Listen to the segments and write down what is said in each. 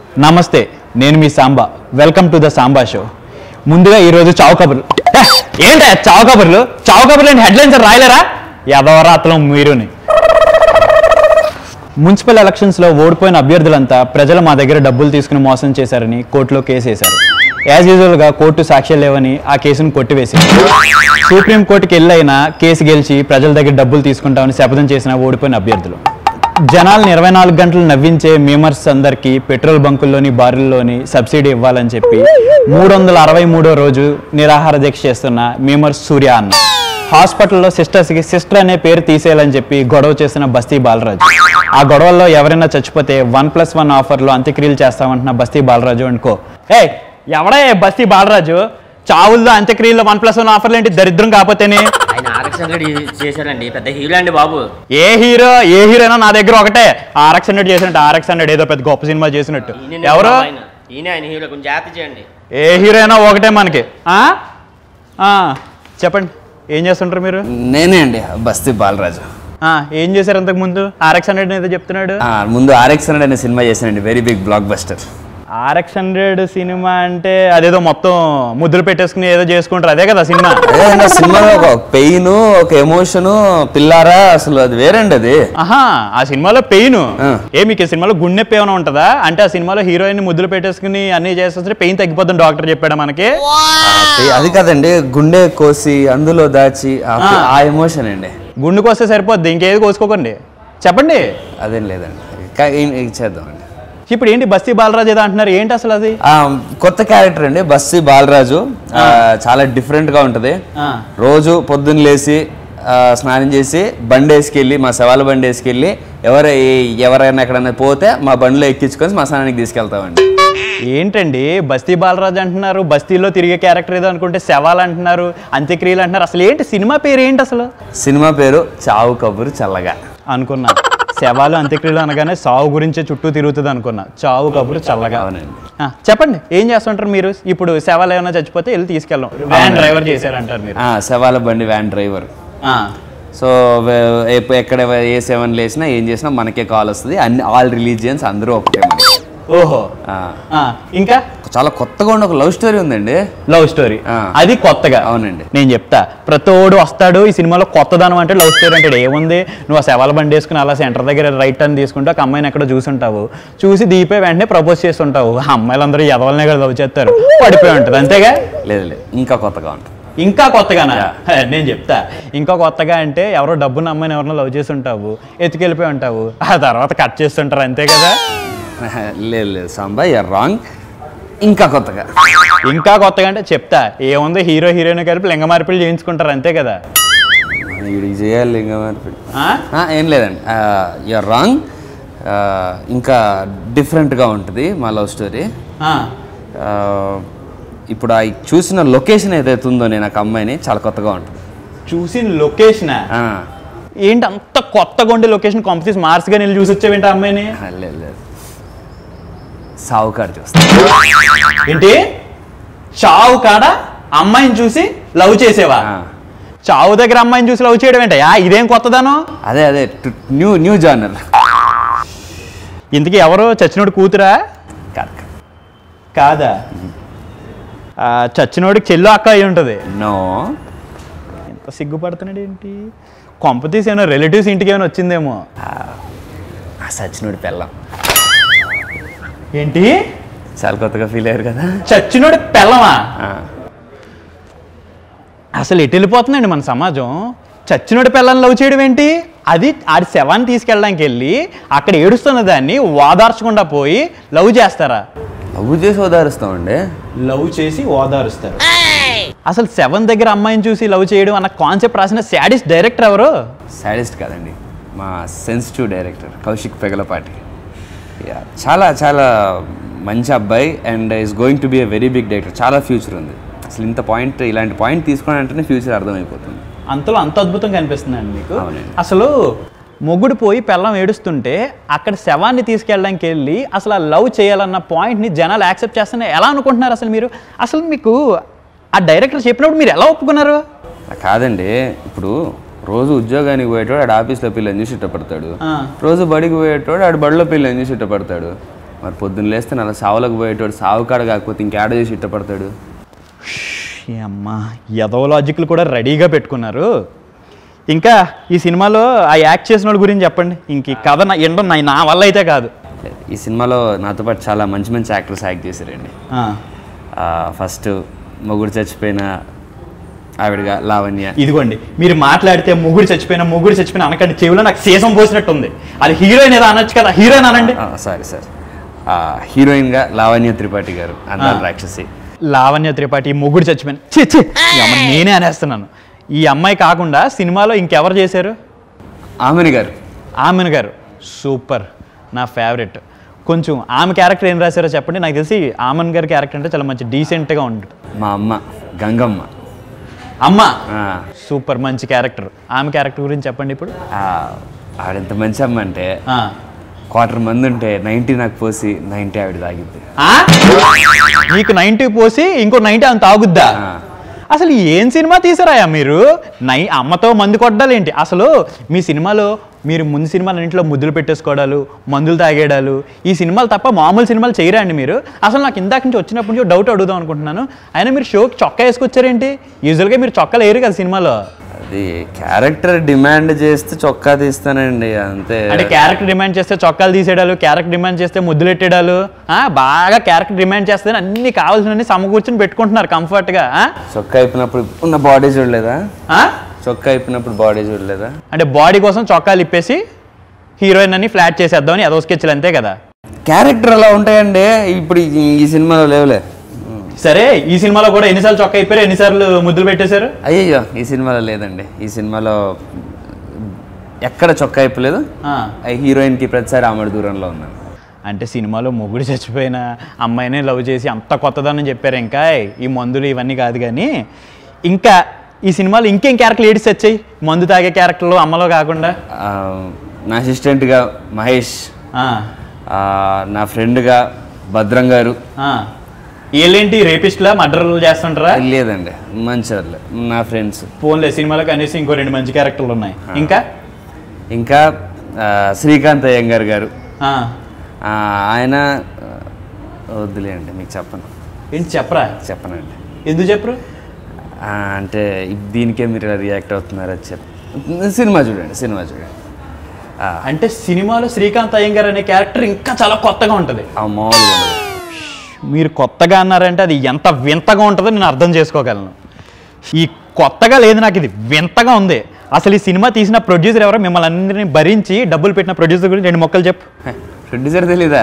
నమస్తే నేను మీ Samba welcome to the Samba show ముందుగా ఈరోజు చావు కబుర్లు హే, ఏంటా చావు కబుర్లు చావు కబుర్లు అంటే హెడ్లైన్స్ రాయలేరా యదవరాత్రం మీరుని మున్సిపల్ ఎలక్షన్స్ లో ఓడిపోయిన అభ్యర్థులంతా ప్రజలు మా దగ్గర డబ్బులు తీసుకుని మోసం చేశారని కోర్టులో కేసు వేశారు యాజ్ యూజువల్ గా కోర్టు సాక్ష్యాలు లేవని ఆ కేసును కొట్టివేసింది సుప్రీం కోర్టుకి వెళ్ళైనా కేసు గెలిచి ప్రజల దగ్గర డబ్బులు తీసుకుంటామని శపథం చేసిన ఓడిపోయిన అభ్యర్థులు జనాలను ఇరవై నాలుగు గంటలు నవ్వించే మేమర్స్ అందరికీ పెట్రోల్ బంకుల్లోని బారుల్లోని సబ్సిడీ ఇవ్వాలని చెప్పి మూడు వందల అరవై మూడో రోజు నిరాహార దీక్ష చేస్తున్న మేమర్స్ సూర్య అన్న హాస్పిటల్లో సిస్టర్స్కి సిస్టర్ అనే పేరు తీసేయాలని చెప్పి గొడవ చేసిన బస్తీ బాలరాజు ఆ గొడవల్లో ఎవరైనా చచ్చిపోతే వన్ ప్లస్ వన్ ఆఫర్లో అంత్యక్రియలు చేస్తామంటున్న బస్తీ బాలరాజు అనుకో ఏ ఎవడే బస్తీ బాలరాజు చావుల్లో అంత్యక్రియల్లో వన్ ప్లస్ వన్ ఆఫర్లు ఏంటి దరిద్రం కాకపోతేనే ఆయన ఆరక్షణ చేశారండి పెద్ద హీరో అండి బాబు ఏ హీరో ఏ హీరోనా నా దగ్గర ఒకటే ఆర్ఎక్స్ హండ్రెడ్ చేసినట్టు ఆర్ఎక్స్ హండ్రెడ్ ఏదో పెద్ద గొప్ప సినిమా చేసినట్టు ఈయనండి ఎవరు బాబు ఆయన. ఈయన ఆయన హీరో కొంచెం జాగ్రత్త చేయండి ఏ హీరోయినా ఒకటే మనకి ఆ? ఆ, చెప్పండి ఏం చేస్తుంటారు మీరు నేనే అండి బస్తీ బాలరాజు ఆ, ఏం చేశారు అంతకు ముందు ఆర్ఎక్స్ హండ్రెడ్ ఏదో చెప్తున్నాడు ఆ, ముందు ఆర్ఎక్స్ హండ్రెడ్ అనే సినిమా చేశానండి very big blockbuster RX hundred సినిమా అంటే అదేదో మొత్తం ముద్దులు పెట్టేసుకుని ఏదో చేసుకుంటారు అదే కదా సినిమా అదే సినిమాలో ఒక పెయిన్ ఒక ఎమోషన్ పిల్లారా అసలు అది వేరండి అది ఆహా ఆ సినిమాలో పెయిన్ ఆ. ఏ మీకు ఈ సినిమాలో గుండె నొప్పి ఏమైనా ఉంటుందా అంటే ఆ సినిమాలో హీరోయిన్ ముద్దులు పెట్టేసుకుని అన్ని చేస్తే పెయిన్ తగ్గిపోతుంది డాక్టర్ చెప్పాడా మనకి ఆ పెయి- అది కాదండి గుండె కోసి అందులో దాచి ఆ పె- ఆ ఎమోషన్ అండి గుండు కోస్తే సరిపోద్ది ఇంకేది కోసుకోకండి చెప్పండి అదేం లేదండి కా- ఇ- ఇది చేద్దామండి ఇప్పుడు ఏంటి బస్తీ బాలరాజు ఏదో అంటున్నారు ఏంటి అసలు అది ఆ, కొత్త క్యారెక్టర్ అండి బస్సీ బాలరాజు ఆ, చాలా డిఫరెంట్ గా ఉంటది ఆ. రోజు పొద్దున్న లేచి ఆ, స్నానం చేసి బండి వేసుకెళ్ళి మా శవాల బండి వేసుకెళ్ళి ఎవరు ఎవరైనా ఎక్కడైనా పోతే మా బండిలో ఎక్కించుకొని శ్మశానానికి తీసుకెళ్తామండి ఏంటండి బస్తీ బాలరాజు అంటున్నారు బస్తీలో తిరిగే క్యారెక్టర్ ఏదో అనుకుంటే శవాలు అంటున్నారు అంత్యక్రియలు అంటున్నారు అసలు ఏంటి సినిమా పేరు ఏంటి అసలు సినిమా పేరు చావు కబురు చల్లగా అనుకున్నా శవాలు అంత్యక్రియలు అనగానే సావు గురించే చుట్టూ తిరుగుతుంది అనుకున్నా చావు కబురు చల్లగా అవునండి ఆ, చెప్పండి ఏం చేస్తుంటారు మీరు ఇప్పుడు శవాలు ఏమైనా చచ్చిపోతే వెళ్ళి తీసుకెళ్ళాం వ్యాన్ డ్రైవర్ చేశారంటారు మీరు ఆ, శవాల బండి వ్యాన్ డ్రైవర్ ఆ, సో వే- ఎప్పు- ఎక్కడ ఏ సెవెన్ లేసినా ఏం చేసినా మనకే కాల్ వస్తుంది అన్ని ఆల్ రిలీజియన్స్ అందరూ ఒకటే మనకి ఓహో ఆ, ఆ, ఇంకా చాలా కొత్తగా ఉన్న ఒక లవ్ స్టోరీ ఉందండి లవ్ స్టోరీ ఆ. అది కొత్తగా అవునండి. నేను చెప్తా ప్రతోడు వస్తాడు ఈ సినిమాలో కొత్తదనం అంటే లవ్ స్టోరీ అంటాడు ఏముంది నువ్వు ఆ శవాల బండి వేసుకుని అలా సెంటర్ దగ్గర రైట్ టర్న్ తీసుకుంటూ ఒక అమ్మాయిని ఎక్కడ చూసుంటావు చూసి దీపే వెంటనే ప్రపోజ్ చేస్తుంటావు ఆ అమ్మాయిలందరూ ఎదవలనే కదా లవ్ చేస్తారు పడిపోయి ఉంటుంది అంతేగా లేదు లేదు ఇంకా కొత్తగా ఉంటుంది ఇంకా కొత్తగానా హే, నేను చెప్తా ఇంకా కొత్తగా అంటే ఎవరో డబ్బున్న అమ్మాయిని ఎవరినో లవ్ చేసి ఉంటావు ఎత్తుకెళ్ళిపోయి ఉంటావు ఆ తర్వాత కట్ చేస్తుంటారు అంతే కదా లేదు లేదు సాంబా యూఆర్ రాంగ్ ఇంకా కొత్తగా ఇంకా కొత్తగా అంటే చెప్తా ఏముంది హీరో హీరోయిన్ కలిపి లింగ మార్పిడి చేయించుకుంటారు అంతే కదా వీడికి చేయాలి ఇంకా మరి ఆ? ఆ, ఏం లేదండి యూఆర్ రాంగ్ ఇంకా డిఫరెంట్గా ఉంటుంది మా లవ్ స్టోరీ ఆ. ఇప్పుడు ఆ చూసిన లొకేషన్ ఏదైతే ఉందో నేను ఒక అమ్మాయిని చాలా కొత్తగా ఉంటుంది చూసిన లొకేషన్ ఆ, ఏంటి అంత కొత్తగా ఉండే లొకేషన్ కాంపిటీస్ మార్స్ గా వెళ్ళి చూసి వచ్చావేంటి ఆ అమ్మాయిని ఆ, లేదు లేదు సావుకారు చూస్తా ఏంటి చావు కాడ అమ్మాయిని చూసి లవ్ చేసేవా ఆ, చావు దగ్గర అమ్మాయిని చూసి లవ్ చేయడం ఏంటయ్యా ఇదేం కొత్తదనం అదే అదే న్యూ న్యూ జానర్ ఇంతకీ ఎవరు చచ్చినోడు కూతురా కాదు కాదు. కాదా ఆ, చచ్చినోడికి చెల్లు అక్క అయి ఉంటుంది నో ఎంత సిగ్గుపడుతున్నాడు ఏంటి కొంపతీసి ఏమైనా రిలేటివ్స్ ఇంటికి ఏమైనా వచ్చిందేమో ఆ సచ్చినోడి పెళ్ళం ఏంటి చాలా కొత్తగా ఫీల్ అయ్యారు కదా చచ్చినోడి పెళ్ళమా ఆ, అసలు ఎటు వెళ్ళిపోతుందండి మన సమాజం చచ్చినోడి పిల్లల్ని లవ్ చేయడం ఏంటి అది ఆడి శవాన్ని తీసుకెళ్ళడానికి వెళ్ళి అక్కడ ఏడుస్తున్న దాన్ని ఓదార్చకుండా పోయి లవ్ చేస్తారా లవ్ చేసి ఓదారుస్తామండి లవ్ చేసి ఓదారుస్తారు అసలు సెవెన్ దగ్గర అమ్మాయిని చూసి లవ్ చేయడం అన్న కాన్సెప్ట్ రాసిన శాడిస్ట్ డైరెక్టర్ ఎవరు సాడెస్ట్ కాదండి మా sensitive director Kaushik Pegalapati yeah చాలా చాలా మంచి అబ్బాయి and is going to be a very big director చాలా ఫ్యూచర్ ఉంది అసలు ఇంత పాయింట్ ఇలాంటి పాయింట్ తీసుకోవడం అంటేనే ఫ్యూచర్ అర్థమైపోతుంది అంతలో అంత అద్భుతంగా కనిపిస్తుందండి మీకు అవునండి. అసలు మొగుడు పోయి పెళ్ళం ఏడుస్తుంటే అక్కడ శవాన్ని తీసుకెళ్ళడానికి వెళ్ళి అసలు ఆ లవ్ చేయాలన్న పాయింట్ని జనాలు యాక్సెప్ట్ చేస్తున్నా ఎలా అనుకుంటున్నారు అసలు మీరు అసలు మీకు ఆ డైరెక్టర్ చెప్పినప్పుడు మీరు ఎలా ఒప్పుకున్నారు కాదండి ఇప్పుడు రోజు ఉద్యోగానికి పోయేటోడు ఆడు ఆఫీస్లో పిల్లని చూసి ఇష్టపడతాడు ఆ. రోజు బడికి పోయేటోడు ఆడు బడిలో పిల్లని చూసి ఇష్టపడతాడు మరి పొద్దున్న లేస్తే నల్ల సావులకు పోయేటోడు సావు కాడ కాకపోతే ఇంకేడ చేసి ఇట్టపడతాడు ఈ అమ్మ ఎదవ లాజిక్లు కూడా రెడీగా పెట్టుకున్నారు ఇంకా ఈ సినిమాలో ఆ యాక్ట్ చేసిన వాళ్ళ గురించి చెప్పండి ఇంక ఈ కథ నా ఎండ నా నా వల్ల అయితే కాదు ఈ సినిమాలో నాతో పాటు చాలా మంచి మంచి యాక్టర్స్ యాక్ట్ చేశారండి ఆ, ఫస్ట్ మొగుడు చచ్చిపోయిన ఆవిడగా లావణ్య ఇదిగోండి మీరు మాట్లాడితే ముగ్గురు చచ్చిపోయిన ముగ్గురు చచ్చిపోయిన అనకండి చెవిలో నాకు సీసం పోసినట్టు ఉంది అది హీరోయిన్ ఏదో అనొచ్చు కదా హీరోయిన్ అనండి సారీ సార్ హీరోయిన్గా లావణ్య త్రిపాఠి గారు అందాల రాక్షసి లావణ్య త్రిపాఠి ముగ్గురు చచ్చిపోయిన ఛీ, ఛీ, ఈ అమ్మ నేనే అనేస్తున్నాను ఈ అమ్మాయి కాకుండా సినిమాలో ఇంకెవరు చేశారు ఆమెని గారు ఆమెన్ గారు సూపర్ నా ఫేవరెట్ కొంచెం ఆమె క్యారెక్టర్ ఏం రాశారో చెప్పండి నాకు తెలిసి ఆమెన్ గారి క్యారెక్టర్ అంటే చాలా మంచి డీసెంట్గా ఉంటుంది మా అమ్మ గంగమ్మ అమ్మ ఆ, సూపర్ మంచి క్యారెక్టర్ ఆమె క్యారెక్టర్ గురించి చెప్పండి ఇప్పుడు ఆ, ఆవిడెంత మంచి అమ్మ అంటే ఆ. క్వార్టర్ మంది ఉంటే నైంటీ నాకు పోసి నైంటీ ఆవిడ తాగిద్ది ఆ? నీకు నైంటీ పోసి ఇంకో నైంటీ అంత తాగుద్దా ఆ. అసలు ఏం సినిమా తీసారాయా మీరు నై అమ్మతో మందు కొట్టాలేంటి అసలు మీ సినిమాలో మీరు ముందు సినిమాలన్నింటిలో ముద్దులు పెట్టేసుకోవడాలు మందులు తాగేయడాలు ఈ సినిమాలు తప్ప మామూలు సినిమాలు చేయరా అండి మీరు అసలు నాకు ఇందాక నుంచి వచ్చినప్పటి నుంచి డౌట్ అడుగుదాం అనుకుంటున్నాను అయినా మీరు షోకి చొక్కా వేసుకొచ్చారేంటి యూజువల్గా మీరు చొక్కా లేరు కదా సినిమాలో అది క్యారెక్టర్ డిమాండ్ చేస్తే చొక్కా తీస్తానండి అంతే అంటే క్యారెక్టర్ డిమాండ్ చేస్తే చొక్కాలు తీసేయడాలు క్యారెక్టర్ డిమాండ్ చేస్తే ముద్దులు పెట్టేడాలు ఆ, బాగా క్యారెక్టర్ డిమాండ్ చేస్తే అన్ని కావాల్సినవన్నీ సమకూర్చుని పెట్టుకుంటున్నారు కంఫర్ట్గా ఆ? చొక్కా అయిపోయినప్పుడు ఉన్న బాడీ చూడలేదా ఆ? చొక్కా అయిపోయినప్పుడు బాడీ చూడలేదా అంటే బాడీ కోసం చొక్కాలు ఇప్పేసి హీరోయిన్ అన్ని ఫ్లాట్ చేసేద్దామని అదో స్కెచ్లు అంతే కదా క్యారెక్టర్ అలా ఉంటాయండి ఇప్పుడు ఈ- ఈ సినిమాలో లేవులే సరే ఈ సినిమాలో కూడా ఎన్నిసార్లు చొక్కా ఇప్పారు ఎన్నిసార్లు ముద్దులు పెట్టేశారు అయ్యయ్యో ఈ సినిమాలో లేదండి ఈ సినిమాలో ఎక్కడ చొక్కా అయిపోలేదు ఆ. ఆ హీరోయిన్కి ప్రతిసారి ఆమెడు దూరంలో ఉన్నాను అంటే సినిమాలో మొగుడు చచ్చిపోయిన అమ్మాయినే లవ్ చేసి అంత కొత్తదనం చెప్పారు ఇంకా ఈ మందులు ఇవన్నీ కాదు కానీ ఇంకా ఈ సినిమాలో ఇంకేం క్యారెక్టర్లు ఏడిసి వచ్చాయి మందు తాగే క్యారెక్టర్లు అమ్మలో కాకుండా ఆ, నా అసిస్టెంట్గా మహేష్ ఆ, ఆ, నా ఫ్రెండ్గా భద్రం గారు ఆ. వీళ్ళేంటి రేపిస్ట్లా మర్డర్లు చేస్తుంటారా లేదండి మంచివాళ్ళు నా ఫ్రెండ్స్ ఫోన్లే సినిమాలో కనీసం ఇంకో రెండు మంచి క్యారెక్టర్లు ఉన్నాయి ఇంకా ఇంకా ఆ, శ్రీకాంత్ అయ్యంగార్ గారు ఆ. ఆ, ఆయన ఆ, వద్దులేండి మీకు చెప్పను ఏంటి చెప్పరా చెప్పనండి ఎందుకు చెప్పరు ఆ, అంటే దీనికే మీరు ఇలా రియాక్ట్ అవుతున్నారు అది చెప్ప సినిమా చూడండి సినిమా చూడండి ఆ, అంటే సినిమాలో శ్రీకాంత్ అయ్యంగార్ అనే క్యారెక్టర్ ఇంకా చాలా కొత్తగా ఉంటుంది ఆ మామూలుగా ఉండదు. మీరు కొత్తగా అన్నారంటే అది ఎంత వింతగా ఉంటుందో నేను అర్థం చేసుకోగలను ఈ కొత్తగా లేదు నాకు ఇది వింతగా ఉంది అసలు ఈ సినిమా తీసిన ప్రొడ్యూసర్ ఎవరో మిమ్మల్ని అందరినీ భరించి డబ్బులు పెట్టిన ప్రొడ్యూసర్ గురించి రెండు మొక్కలు చెప్పు హే, ప్రొడ్యూసర్ తెలీదా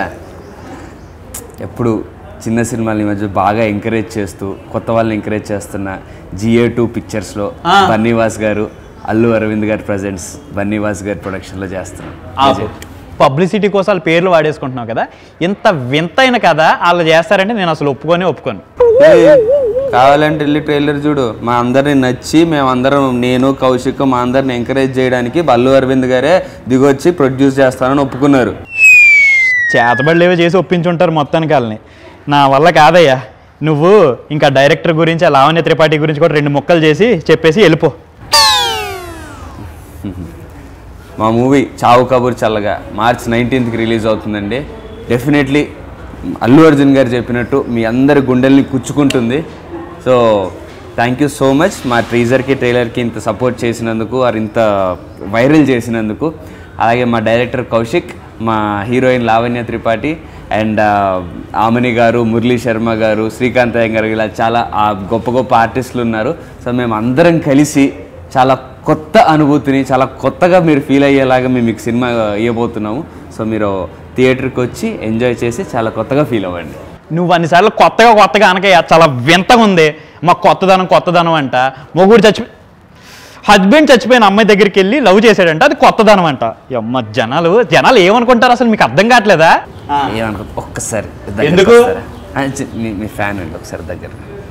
ఎప్పుడు చిన్న సినిమాలు ఈ మధ్య బాగా ఎంకరేజ్ చేస్తూ కొత్త వాళ్ళని ఎంకరేజ్ చేస్తున్న జిఏ టూ పిక్చర్స్లో ఆ. బన్నీవాస్ గారు అల్లు అరవింద్ గారి ప్రజెంట్స్ బన్నీవాస్ గారి ప్రొడక్షన్లో చేస్తున్నాం ఆపు పబ్లిసిటీ కోసం వాళ్ళ పేర్లు వాడేసుకుంటున్నావు కదా ఇంత వింతైన కదా వాళ్ళు చేస్తారంటే నేను అసలు ఒప్పుకొని ఒప్పుకోను ఏయ్, కావాలంటే వెళ్ళి ట్రైలర్ చూడు మా అందరిని నచ్చి మేమందరం నేను కౌశిక్ మా అందరిని ఎంకరేజ్ చేయడానికి అల్లు అరవింద్ గారే దిగొచ్చి ప్రొడ్యూస్ చేస్తానని ఒప్పుకున్నారు చేతబడులేవో చేసి ఒప్పించుంటారు మొత్తానికి వాళ్ళని నా వల్ల కాదయ్యా నువ్వు ఇంకా డైరెక్టర్ గురించి ఆ లావణ్య త్రిపాఠి గురించి కూడా రెండు మొక్కలు చేసి చెప్పేసి వెళ్ళిపో మా మూవీ చావు కబూర్ చల్లగా మార్చ్ నైన్టీన్త్కి రిలీజ్ అవుతుందండి డెఫినెట్లీ అల్లు అర్జున్ గారు చెప్పినట్టు మీ అందరి గుండెల్ని కుచ్చుకుంటుంది so thank you so much మా ట్రీజర్కి ట్రైలర్కి ఇంత సపోర్ట్ చేసినందుకు ఆర్ ఇంత వైరల్ చేసినందుకు అలాగే మా డైరెక్టర్ కౌశిక్ మా హీరోయిన్ లావణ్య త్రిపాఠి అండ్ ఆమని గారు మురళీ శర్మ గారు శ్రీకాంత్ అయ్య గారు ఇలా చాలా ఆ, గొప్ప గొప్ప ఆర్టిస్టులు ఉన్నారు సో మేము అందరం కలిసి చాలా కొత్త అనుభూతిని చాలా కొత్తగా మీరు ఫీల్ అయ్యేలాగా మేము మీకు సినిమా ఇవ్వబోతున్నాము సో మీరు థియేటర్కి వచ్చి ఎంజాయ్ చేసి చాలా కొత్తగా ఫీల్ అవ్వండి నువ్వు అన్నిసార్లు కొత్తగా కొత్తగా అనకయ్యా చాలా వింతగా ఉంది మా కొత్తదనం కొత్తదనం అంట మొగుడు చచ్చిపో హస్బెండ్ చచ్చిపోయిన అమ్మాయి దగ్గరికి వెళ్ళి లవ్ చేశాడంట అది కొత్తదనం అంట అమ్మ జనాలు జనాలు ఏమనుకుంటారు అసలు మీకు అర్థం కావట్లేదా ఏమనుకో ఒక్కసారి దగ్గరకు ఎందుకు? వస్తారా? ఆ, చి- మీ మీ ఫ్యాన్ అండి ఒకసారి దగ్గర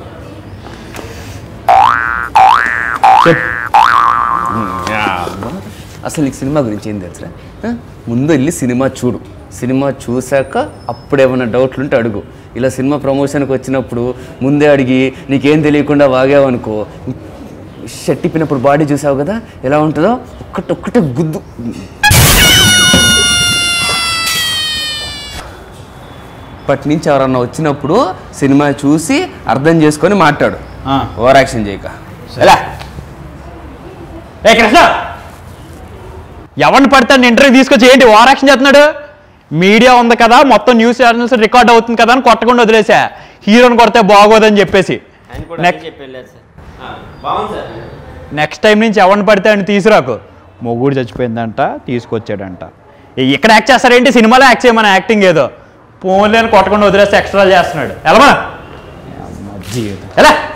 యా. అసలు నీకు సినిమా గురించి ఏం తెలుసురా ఆ? ముందు వెళ్ళి సినిమా చూడు సినిమా చూశాక అప్పుడు ఏమైనా డౌట్లు ఉంటే అడుగు ఇలా సినిమా ప్రమోషన్కి వచ్చినప్పుడు ముందే అడిగి నీకేం తెలియకుండా వాగావు అనుకో షర్ట్ ఇప్పినప్పుడు బాడీ చూసావు కదా ఎలా ఉంటుందో ఒక్కటి ఒక్కటే గుద్దు ఇప్పటి నుంచి ఎవరన్నా వచ్చినప్పుడు సినిమా చూసి అర్థం చేసుకొని మాట్లాడు ఆ. ఓవర్ యాక్షన్ చేయక ఎలా ఏ కృష్ణ ఎవరిని పడితే ఇంటర్వ్యూ తీసుకొచ్చి ఏంటి ఓవర్ యాక్షన్ చేస్తున్నాడు మీడియా ఉంది కదా మొత్తం న్యూస్ ఛానల్స్ రికార్డ్ అవుతుంది కదా అని కొట్టకుండా వదిలేసా హీరోని కొడితే బాగోదని చెప్పేసి ఆయన కూడా నెక్స్ట్ అదే చెప్పి వెళ్ళారు సార్ ఆ, బాగుంది సార్ నెక్స్ట్ టైం నుంచి ఎవరిని పడితే ఆయన తీసుకురాకు మొగుడు చచ్చిపోయిందంట తీసుకొచ్చాడంట ఏ- ఇక్కడ యాక్ట్ చేస్తారేంటి సినిమాలో యాక్ట్ చేయమని యాక్టింగ్ ఏదో ఫోన్లేని కొట్టకుండా వదిలేస్తే ఎక్స్ట్రా చేస్తున్నాడు ఎలా జీవితం ఎలా